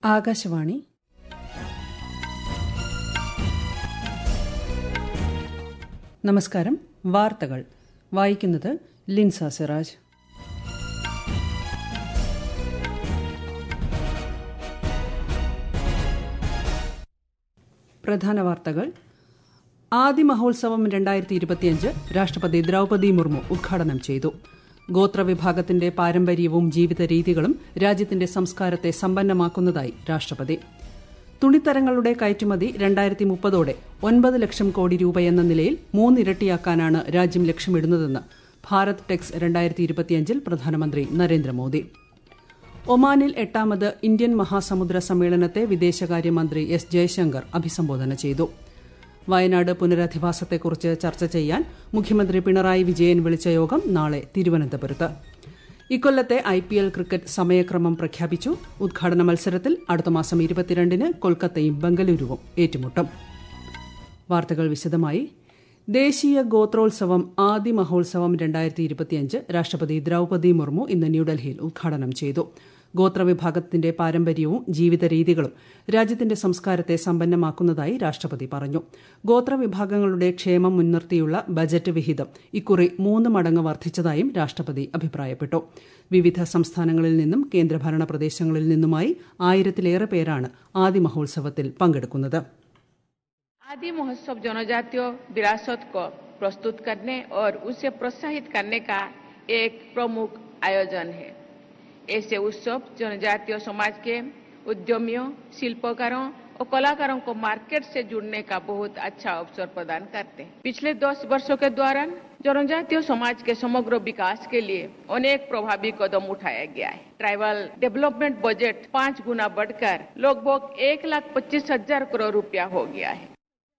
ആകാശവാണി നമസ്കാരം വാർത്തകൾ വായിക്കുന്നത് ലിൻസ സിറാജ് പ്രധാന വാർത്തകൾ ആദി മഹോത്സവം രണ്ടായിരത്തി ഇരുപത്തിയഞ്ച് രാഷ്ട്രപതി ദ്രൗപദി മുർമു ഉദ്ഘാടനം ചെയ്തു ഗോത്രവിഭാഗത്തിന്റെ പാരമ്പര്യവും ജീവിത രീതികളും രാജ്യത്തിന്റെ സംസ്കാരത്തെ സമ്പന്നമാക്കുന്നതായി രാഷ്ട്രപതി തുണിത്തരങ്ങളുടെ കയറ്റുമതി രണ്ടായിരത്തി മുപ്പതോടെ ഒൻപത് ലക്ഷം കോടി രൂപയെന്ന നിലയിൽ മൂന്നിരട്ടിയാക്കാനാണ് രാജ്യം ലക്ഷ്യമിടുന്നതെന്ന് ഭാരത് ടെക്സ് രണ്ടായിരത്തി ഇരുപത്തിയഞ്ചിൽ പ്രധാനമന്ത്രി നരേന്ദ്രമോദി ഒമാനിൽ എട്ടാമത് ഇന്ത്യൻ മഹാസമുദ്ര സമ്മേളനത്തെ വിദേശകാര്യമന്ത്രി എസ് ജയശങ്കർ അഭിസംബോധന ചെയ്തു വയനാട് പുനരധിവാസത്തെക്കുറിച്ച് ചർച്ച ചെയ്യാൻ മുഖ്യമന്ത്രി പിണറായി വിജയൻ വിളിച്ച യോഗം നാളെ തിരുവനന്തപുരത്ത് ഇക്കൊല്ലത്തെ ഐ പി എൽ ക്രിക്കറ്റ് സമയക്രമം പ്രഖ്യാപിച്ചു ഉദ്ഘാടന മത്സരത്തിൽ അടുത്ത മാസം ഇരുപത്തിരണ്ടിന് കൊൽക്കത്തയും ബംഗളൂരുവും ഏറ്റുമുട്ടും വാർത്തകൾ വിശദമായി ദേശീയ ഗോത്രോത്സവം ആദി മഹോത്സവം രണ്ടായിരത്തി ഇരുപത്തിയഞ്ച് രാഷ്ട്രപതി ദ്രൌപദി മുർമു ഇന്ന് ന്യൂഡൽഹിയിൽ ഉദ്ഘാടനം ചെയ്തു ഗോത്രവിഭാഗത്തിന്റെ പാരമ്പര്യവും ജീവിത രീതികളും രാജ്യത്തിന്റെ സംസ്കാരത്തെ സമ്പന്നമാക്കുന്നതായി രാഷ്ട്രപതി പറഞ്ഞു ഗോത്രവിഭാഗങ്ങളുടെ ക്ഷേമം മുൻനിർത്തിയുള്ള ബജറ്റ് വിഹിതം ഇക്കുറി മൂന്ന് മടങ്ങ് വർദ്ധിച്ചതായും രാഷ്ട്രപതി അഭിപ്രായപ്പെട്ടു വിവിധ സംസ്ഥാനങ്ങളിൽ നിന്നും കേന്ദ്രഭരണ പ്രദേശങ്ങളിൽ നിന്നുമായി ആയിരത്തിലേറെ പേരാണ് ആദി മഹോത്സവത്തിൽ പങ്കെടുക്കുന്നത് आदि महोत्सव जनजातीय विरासत को प्रस्तुत करने और उसे प्रोत्साहित करने का एक प्रमुख आयोजन है ऐसे उत्सव जनजातीय समाज के उद्यमियों शिल्पकारों और कलाकारों को मार्केट से जुड़ने का बहुत अच्छा अवसर प्रदान करते हैं पिछले दस वर्षों के दौरान जनजातीय समाज के समग्र विकास के लिए अनेक प्रभावी कदम उठाया गया है ट्राइबल डेवलपमेंट बजट पाँच गुना बढ़कर लगभग एक लाख पच्चीस हजार करोड़ रुपया हो गया है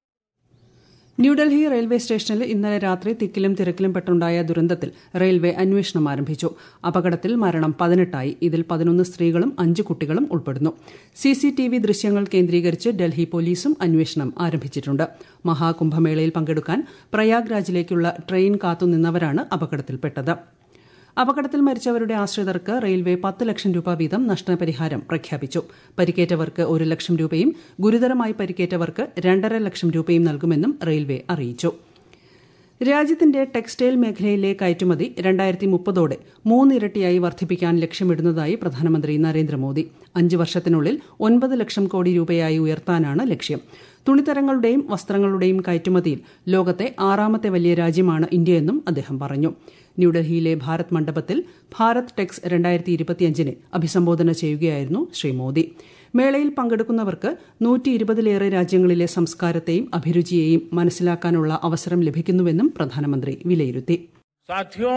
ന്യൂഡൽഹി റെയിൽവേ സ്റ്റേഷനിൽ ഇന്നലെ രാത്രി തിക്കിലും തിരക്കിലും പെട്ടുണ്ടായ ദുരന്തത്തിൽ റെയിൽവേ അന്വേഷണം ആരംഭിച്ചു അപകടത്തിൽ മരണം പതിനെട്ടായി ഇതിൽ പതിനൊന്ന് സ്ത്രീകളും അഞ്ച് കുട്ടികളും ഉൾപ്പെടുന്നു സിസിടിവി ദൃശ്യങ്ങൾ കേന്ദ്രീകരിച്ച് ഡൽഹി പോലീസും അന്വേഷണം ആരംഭിച്ചിട്ടുണ്ട് മഹാകുംഭമേളയിൽ പങ്കെടുക്കാൻ പ്രയാഗ്രാജിലേക്കുള്ള ട്രെയിൻ കാത്തുനിന്നവരാണ് അപകടത്തിൽപ്പെട്ടത് അപകടത്തിൽ മരിച്ചവരുടെ ആശ്രിതർക്ക് റെയിൽവേ പത്ത് ലക്ഷം രൂപ വീതം നഷ്ടപരിഹാരം പ്രഖ്യാപിച്ചു പരിക്കേറ്റവർക്ക് ഒരു ലക്ഷം രൂപയും ഗുരുതരമായി പരിക്കേറ്റവർക്ക് രണ്ടര ലക്ഷം രൂപയും നൽകുമെന്നും റെയിൽവേ അറിയിച്ചു രാജ്യത്തിന്റെ ടെക്സ്റ്റൈൽ മേഖലയിലെ കയറ്റുമതി രണ്ടായിരത്തി മുപ്പതോടെ മൂന്നിരട്ടിയായി വർദ്ധിപ്പിക്കാൻ ലക്ഷ്യമിടുന്നതായി പ്രധാനമന്ത്രി നരേന്ദ്രമോദി അഞ്ച് വർഷത്തിനുള്ളിൽ ഒൻപത് ലക്ഷം കോടി രൂപയായി ഉയർത്താനാണ് ലക്ഷ്യം തുണിത്തരങ്ങളുടെയും വസ്ത്രങ്ങളുടെയും കയറ്റുമതിയിൽ ലോകത്തെ ആറാമത്തെ വലിയ രാജ്യമാണ് ഇന്ത്യയെന്നും അദ്ദേഹം പറഞ്ഞു ന്യൂഡൽഹിയിലെ ഭാരത് മണ്ഡപത്തിൽ ഭാരത് ടെക്സ് രണ്ടായിരത്തി ഇരുപത്തിയഞ്ചിനെ അഭിസംബോധന ചെയ്യുകയായിരുന്നു ശ്രീ മോദി മേളയിൽ പങ്കെടുക്കുന്നവർക്ക് നൂറ്റി ഇരുപതിലേറെ രാജ്യങ്ങളിലെ സംസ്കാരത്തെയും അഭിരുചിയെയും മനസ്സിലാക്കാനുള്ള അവസരം ലഭിക്കുന്നുവെന്നും പ്രധാനമന്ത്രി വിലയിരുത്തി साथियों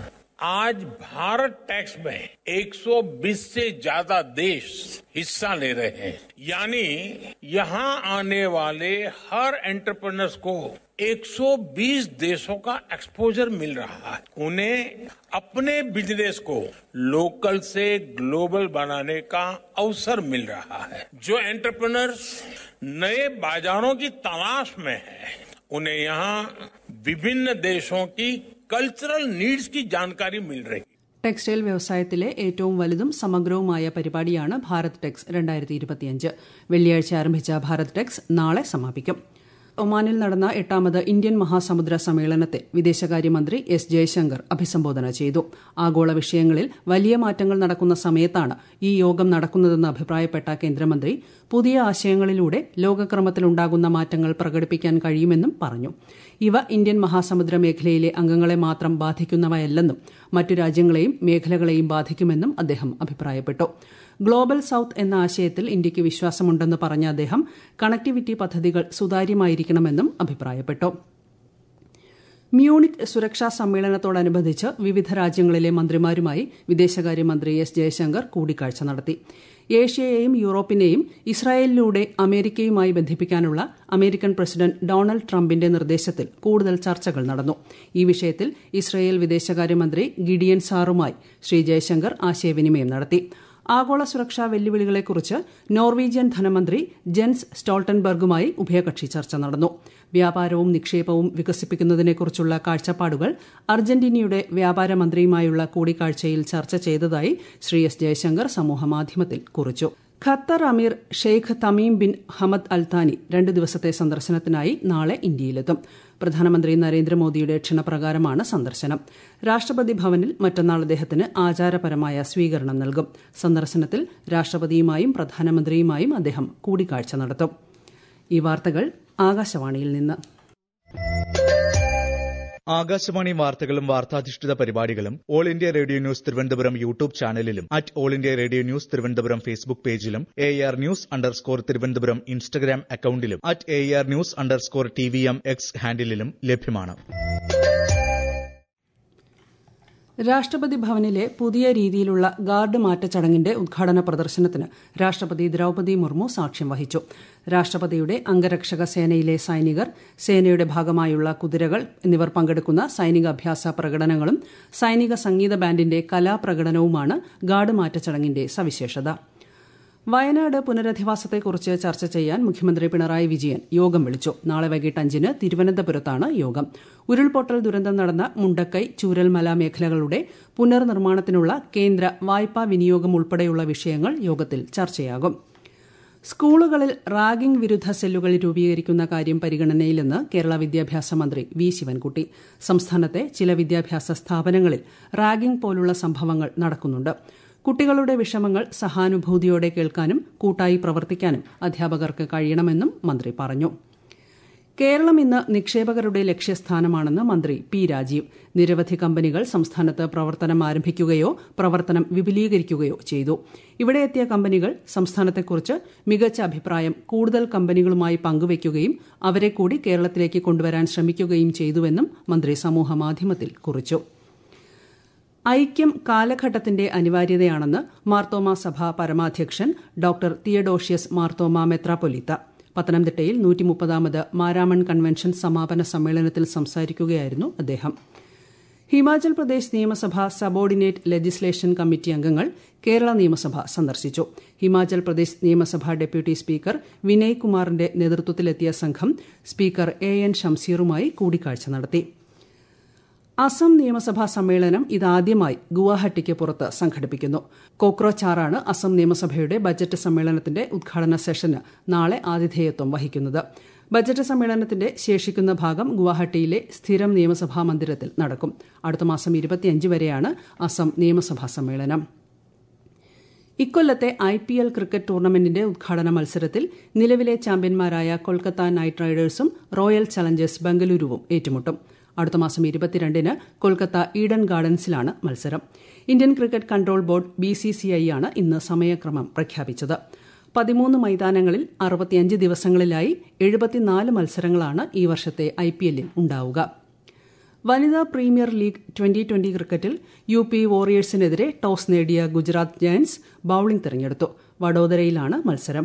आज भारत टैक्स में 120 से ज्यादा देश हिस्सा ले रहे हैं यानी यहाँ आने वाले हर एंटरप्रेन्योर्स को 120 देशों का एक्सपोजर मिल रहा है उन्हें अपने बिजनेस को लोकल से ग्लोबल बनाने का अवसर मिल रहा है जो एंटरप्रेन्योर्स नए बाजारों की तलाश में है उन्हें यहाँ विभिन्न देशों की കൾച്ചറൽ നീഡ്സ് की जानकारी मिल रही ടെക്സ്റ്റൈൽ വ്യവസായത്തിലെ ഏറ്റവും വലുതും സമഗ്രവുമായ പരിപാടിയാണ് ഭാരത് ടെക്സ് രണ്ടായിരത്തി ഇരുപത്തിയഞ്ച് വെള്ളിയാഴ്ച ആരംഭിച്ച ഭാരത് ടെക്സ് നാളെ സമാപിക്കും ഒമാനിൽ നടന്ന എട്ടാമത് ഇന്ത്യൻ മഹാസമുദ്ര സമ്മേളനത്തെ വിദേശകാര്യമന്ത്രി എസ് ജയശങ്കർ അഭിസംബോധന ചെയ്തു ആഗോള വിഷയങ്ങളിൽ വലിയ മാറ്റങ്ങൾ നടക്കുന്ന സമയത്താണ് ഈ യോഗം നടക്കുന്നതെന്ന് അഭിപ്രായപ്പെട്ട കേന്ദ്രമന്ത്രി പുതിയ ആശയങ്ങളിലൂടെ ലോകക്രമത്തിലുണ്ടാകുന്ന മാറ്റങ്ങൾ പ്രകടിപ്പിക്കാൻ കഴിയുമെന്നും പറഞ്ഞു ഇവ ഇന്ത്യൻ മഹാസമുദ്ര മേഖലയിലെ അംഗങ്ങളെ മാത്രം ബാധിക്കുന്നവയല്ലെന്നും മറ്റു രാജ്യങ്ങളെയും മേഖലകളെയും ബാധിക്കുമെന്നും അദ്ദേഹം അഭിപ്രായപ്പെട്ടു ഗ്ലോബൽ സൌത്ത് എന്ന ആശയത്തിൽ ഇന്ത്യയ്ക്ക് വിശ്വാസമുണ്ടെന്ന് പറഞ്ഞ അദ്ദേഹം കണക്ടിവിറ്റി പദ്ധതികൾ സുതാര്യമായിരിക്കണമെന്നും അഭിപ്രായപ്പെട്ടു മ്യൂണിക് സുരക്ഷാ സമ്മേളനത്തോടനുബന്ധിച്ച് വിവിധ രാജ്യങ്ങളിലെ മന്ത്രിമാരുമായി വിദേശകാര്യമന്ത്രി എസ് ജയശങ്കർ കൂടിക്കാഴ്ച നടത്തി ഏഷ്യയെയും യൂറോപ്പിനെയും ഇസ്രായേലിലൂടെ അമേരിക്കയുമായി ബന്ധിപ്പിക്കാനുള്ള അമേരിക്കൻ പ്രസിഡന്റ് ഡൊണാൾഡ് ട്രംപിന്റെ നിർദ്ദേശത്തിൽ കൂടുതൽ ചർച്ചകൾ നടന്നു ഈ വിഷയത്തിൽ ഇസ്രായേൽ വിദേശകാര്യമന്ത്രി ഗിഡിയൻ സാറുമായി ശ്രീ ജയശങ്കർ ആശയവിനിമയം നടത്തി ആഗോള സുരക്ഷാ വെല്ലുവിളികളെക്കുറിച്ച് നോർവീജിയൻ ധനമന്ത്രി ജെൻസ് സ്റ്റോൾട്ടൻബർഗുമായി ഉഭയകക്ഷി ചർച്ച നടന്നു വ്യാപാരവും നിക്ഷേപവും വികസിപ്പിക്കുന്നതിനെക്കുറിച്ചുള്ള കാഴ്ചപ്പാടുകൾ അർജന്റീനയുടെ വ്യാപാര മന്ത്രിയുമായുള്ള കൂടിക്കാഴ്ചയിൽ ചർച്ച ചെയ്തതായി ശ്രീ എസ് ജയശങ്കർ സമൂഹമാധ്യമത്തിൽ കുറിച്ചു ഖത്തർ അമീർ Sheikh Tamim bin Hamad Al Thani രണ്ട് ദിവസത്തെ സന്ദർശനത്തിനായി നാളെ ഇന്ത്യയിലെത്തും പ്രധാനമന്ത്രി നരേന്ദ്രമോദിയുടെ ക്ഷണപ്രകാരമാണ് സന്ദർശനം രാഷ്ട്രപതി ഭവനിൽ മറ്റന്നാൾ അദ്ദേഹത്തിന് ആചാരപരമായ സ്വീകരണം നൽകും സന്ദർശനത്തിൽ രാഷ്ട്രപതിയുമായും പ്രധാനമന്ത്രിയുമായും അദ്ദേഹം കൂടിക്കാഴ്ച നടത്തും ഈ വാർത്തകൾ ആകാശവാണിയിൽ നിന്ന് ആകാശവാണി വാർത്തകളും വാർത്താധിഷ്ഠിത പരിപാടികളും All India Radio News Thiruvananthapuram YouTube ചാനലിലും at All India Radio News Thiruvananthapuram Facebook പേജിലും A R news underscore Thiruvananthapuram Instagram അക്കൌണ്ടിലും at A R news underscore T V M X ഹാൻഡിലും ലഭ്യമാണ് രാഷ്ട്രപതി ഭവനിലെ പുതിയ രീതിയിലുള്ള ഗാർഡ് മാറ്റ ചടങ്ങിന്റെ ഉദ്ഘാടന പ്രദർശനത്തിന് രാഷ്ട്രപതി ദ്രൌപദി മുർമു സാക്ഷ്യം വഹിച്ചു രാഷ്ട്രപതിയുടെ അംഗരക്ഷക സേനയിലെ സൈനികർ സേനയുടെ ഭാഗമായുള്ള കുതിരകൾ എന്നിവർ പങ്കെടുക്കുന്ന സൈനിക അഭ്യാസ പ്രകടനങ്ങളും സൈനിക സംഗീത ബാൻഡിന്റെ കലാപ്രകടനവുമാണ് ഗാർഡ് മാറ്റ ചടങ്ങിന്റെ സവിശേഷത വയനാട് പുനരധിവാസത്തെക്കുറിച്ച് ചർച്ച ചെയ്യാൻ മുഖ്യമന്ത്രി പിണറായി വിജയൻ യോഗം വിളിച്ചു നാളെ വൈകിട്ട് അഞ്ചിന് തിരുവനന്തപുരത്താണ് യോഗം ഉരുൾപൊട്ടൽ ദുരന്തം നടന്ന മുണ്ടക്കൈ ചൂരൽമല മേഖലകളുടെ പുനർനിർമ്മാണത്തിനുള്ള കേന്ദ്ര വായ്പാ വിനിയോഗം ഉൾപ്പെടെയുള്ള വിഷയങ്ങൾ യോഗത്തിൽ ചർച്ചയാകും സ്കൂളുകളിൽ റാഗിംഗ് വിരുദ്ധ സെല്ലുകൾ രൂപീകരിക്കുന്ന കാര്യം പരിഗണനയിലെന്ന് കേരള വിദ്യാഭ്യാസ മന്ത്രി വി ശിവൻകുട്ടി സംസ്ഥാനത്തെ ചില വിദ്യാഭ്യാസ സ്ഥാപനങ്ങളിൽ റാഗിംഗ് പോലുള്ള സംഭവങ്ങൾ നടക്കുന്നുണ്ട് കുട്ടികളുടെ വിഷമങ്ങൾ സഹാനുഭൂതിയോടെ കേൾക്കാനും കൂട്ടായി പ്രവർത്തിക്കാനും അധ്യാപകർക്ക് കഴിയണമെന്നും മന്ത്രി പറഞ്ഞു കേരളം ഇന്ന് നിക്ഷേപകരുടെ ലക്ഷ്യസ്ഥാനമാണെന്ന് മന്ത്രി പി രാജീവ് നിരവധി കമ്പനികൾ സംസ്ഥാനത്ത് പ്രവർത്തനം ആരംഭിക്കുകയോ പ്രവർത്തനം വിപുലീകരിക്കുകയോ ചെയ്തു ഇവിടെ എത്തിയ കമ്പനികൾ സംസ്ഥാനത്തെക്കുറിച്ച് മികച്ച അഭിപ്രായം കൂടുതൽ കമ്പനികളുമായി പങ്കുവയ്ക്കുകയും അവരെ കൂടി കേരളത്തിലേക്ക് കൊണ്ടുവരാൻ ശ്രമിക്കുകയും ചെയ്തുവെന്നും മന്ത്രി സമൂഹമാധ്യമത്തിൽ കുറിച്ചു ഐക്യം കാലഘട്ടത്തിന്റെ അനിവാര്യതയാണെന്ന് മാർത്തോമ സഭ പരമാധ്യക്ഷൻ ഡോക്ടർ തിയഡോഷ്യസ് മാർത്തോമ മെത്രാപ്പൊലിത്ത പത്തനംതിട്ടയിൽ നൂറ്റിമുപ്പതാമത് മാരാമൺ കൺവെൻഷൻ സമാപന സമ്മേളനത്തിൽ സംസാരിക്കുകയായിരുന്നു അദ്ദേഹം ഹിമാചൽ പ്രദേശ് നിയമസഭ സബോർഡിനേറ്റ് ലെജിസ്ലേഷൻ കമ്മിറ്റി അംഗങ്ങൾ കേരള നിയമസഭ സന്ദർശിച്ചു ഹിമാചൽ പ്രദേശ് നിയമസഭ ഡെപ്യൂട്ടി സ്പീക്കർ വിനയ് കുമാറിന്റെ നേതൃത്വത്തിലെത്തിയ സംഘം സ്പീക്കർ എ എൻ ഷംസീറുമായി കൂടിക്കാഴ്ച നടത്തി അസം നിയമസഭാ സമ്മേളനം ഇതാദ്യമായി ഗുവാഹട്ടിക്ക് പുറത്ത് സംഘടിപ്പിക്കുന്നു കോക്രോച്ചാറാണ് അസം നിയമസഭയുടെ ബജറ്റ് സമ്മേളനത്തിന്റെ ഉദ്ഘാടന സെഷന് നാളെ ആതിഥേയത്വം വഹിക്കുന്നത് ബജറ്റ് സമ്മേളനത്തിന്റെ ശേഷിക്കുന്ന ഭാഗം ഗുവാഹട്ടിയിലെ സ്ഥിരം നിയമസഭാ മന്ദിരത്തിൽ നടക്കും അടുത്ത മാസം ഇരുപത്തിയഞ്ച് വരെയാണ് അസം നിയമസഭാ സമ്മേളനം ഇക്കൊല്ലത്തെ ഐ പി എൽ ക്രിക്കറ്റ് ടൂർണമെന്റിന്റെ ഉദ്ഘാടന മത്സരത്തിൽ നിലവിലെ ചാമ്പ്യന്മാരായ കൊൽക്കത്ത നൈറ്റ് റൈഡേഴ്സും റോയൽ ചലഞ്ചേഴ്സ് ബംഗളൂരുവും ഏറ്റുമുട്ടും അടുത്ത മാസം ഇരുപത്തിരണ്ടിന് കൊൽക്കത്ത ഈഡൻ ഗാർഡൻസിലാണ് മത്സരം Indian cricket control board B C C I ആണ് ഇന്ന് സമയക്രമം പ്രഖ്യാപിച്ചത് പതിമൂന്ന് മൈതാനങ്ങളിൽ അറുപത്തിയഞ്ച് ദിവസങ്ങളിലായി എഴുപത്തിനാല് മത്സരങ്ങളാണ് ഈ വർഷത്തെ ഐ പി എല്ലിൽ ഉണ്ടാവുക വനിതാ പ്രീമിയർ ലീഗ് ട്വന്റി ട്വന്റി ക്രിക്കറ്റിൽ യു പി വോറിയേഴ്സിനെതിരെ ടോസ് നേടിയ ഗുജറാത്ത് ജയന്റ്സ് ബൌളിംഗ് തെരഞ്ഞെടുത്തു വഡോദരയിലാണ് മത്സരം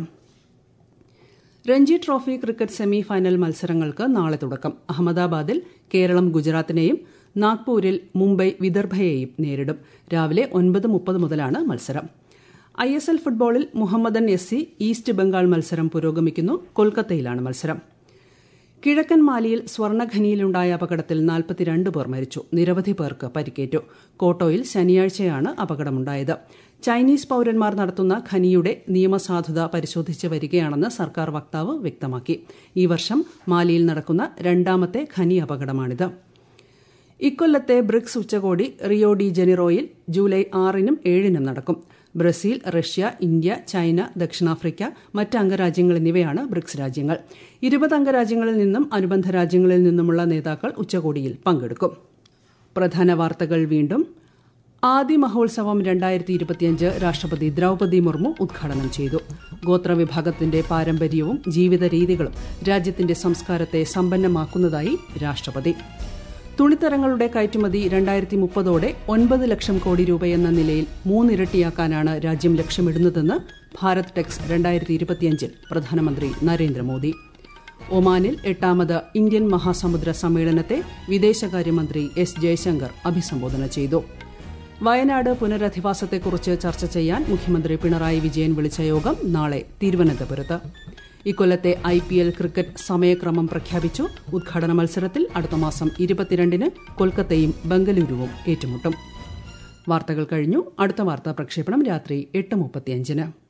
Ranji trophy cricket semi final മത്സരങ്ങൾക്ക് നാളെ തുടക്കം അഹമ്മദാബാദിൽ കേരളം ഗുജറാത്തിനെയും നാഗ്പൂരിൽ മുംബൈ വിദർഭയെയും നേരിടും രാവിലെ ഒൻപത് മുപ്പത് മുതലാണ് മത്സരം ഐ എസ് എൽ ഫുട്ബോളിൽ Mohammedan S C East Bengal മത്സരം പുരോഗമിക്കുന്നു കൊൽക്കത്തയിലാണ് മത്സരം കിഴക്കൻ മാലിയിൽ സ്വർണ്ണഖനിയിലുണ്ടായ അപകടത്തിൽ നാൽപ്പത്തിരണ്ട് പേർ മരിച്ചു നിരവധി പേർക്ക് പരിക്കേറ്റു കോട്ടോയിൽ ശനിയാഴ്ചയാണ് അപകടമുണ്ടായത് ചൈനീസ് പൌരന്മാർ നടത്തുന്ന ഖനിയുടെ നിയമസാധുത പരിശോധിച്ച് വരികയാണെന്ന് സർക്കാർ വക്താവ് വ്യക്തമാക്കി ഈ വർഷം മാലിയിൽ നടക്കുന്ന രണ്ടാമത്തെ ഖനി അപകടമാണിത് ഇക്കൊല്ലത്തെ ബ്രിക്സ് ഉച്ചകോടി റിയോ ഡി ജെനിറോയിൽ ജൂലൈ ആറിനും ഏഴിനും നടക്കും ബ്രസീൽ റഷ്യ ഇന്ത്യ ചൈന ദക്ഷിണാഫ്രിക്ക മറ്റ് അംഗരാജ്യങ്ങൾ എന്നിവയാണ് ബ്രിക്സ് രാജ്യങ്ങൾ ഇരുപത് അംഗരാജ്യങ്ങളിൽ നിന്നും അനുബന്ധ രാജ്യങ്ങളിൽ നിന്നുമുള്ള നേതാക്കൾ ഉച്ചകോടിയിൽ പങ്കെടുക്കും പ്രധാന വാർത്തകൾ വീണ്ടും ആദി മഹോത്സവം രണ്ടായിരത്തി ഇരുപത്തിയഞ്ച് രാഷ്ട്രപതി ദ്രൌപദി മുർമു ഉദ്ഘാടനം ചെയ്തു ഗോത്രവിഭാഗത്തിന്റെ പാരമ്പര്യവും ജീവിത രീതികളും രാജ്യത്തിന്റെ സംസ്കാരത്തെ സമ്പന്നമാക്കുന്നതായി രാഷ്ട്രപതി തുണിത്തരങ്ങളുടെ കയറ്റുമതി രണ്ടായിരത്തി മുപ്പതോടെ ഒൻപത് ലക്ഷം കോടി രൂപയെന്ന നിലയിൽ മൂന്നിരട്ടിയാക്കാനാണ് രാജ്യം ലക്ഷ്യമിടുന്നതെന്ന് ഭാരത് ടെക്സ് രണ്ടായിരത്തി ഇരുപത്തിയഞ്ചിൽ പ്രധാനമന്ത്രി നരേന്ദ്രമോദി ഒമാനിൽ എട്ടാമത് ഇന്ത്യൻ മഹാസമുദ്ര സമ്മേളനത്തെ വിദേശകാര്യമന്ത്രി എസ് ജയശങ്കർ അഭിസംബോധന ചെയ്തു വയനാട് പുനരധിവാസത്തെക്കുറിച്ച് ചർച്ച ചെയ്യാൻ മുഖ്യമന്ത്രി പിണറായി വിജയൻ വിളിച്ച യോഗം നാളെ തിരുവനന്തപുരത്ത് ഇക്കൊല്ലത്തെ ഐ പി എൽ ക്രിക്കറ്റ് സമയക്രമം പ്രഖ്യാപിച്ചു ഉദ്ഘാടന മത്സരത്തിൽ അടുത്ത മാസം ഇരുപത്തിരണ്ടിന് കൊൽക്കത്തയും ബംഗളൂരുവും ഏറ്റുമുട്ടും വാർത്തകൾ കഴിഞ്ഞു അടുത്ത വാർത്താ പ്രക്ഷേപണം രാത്രി എട്ട് മുപ്പത്തിയഞ്ചിന്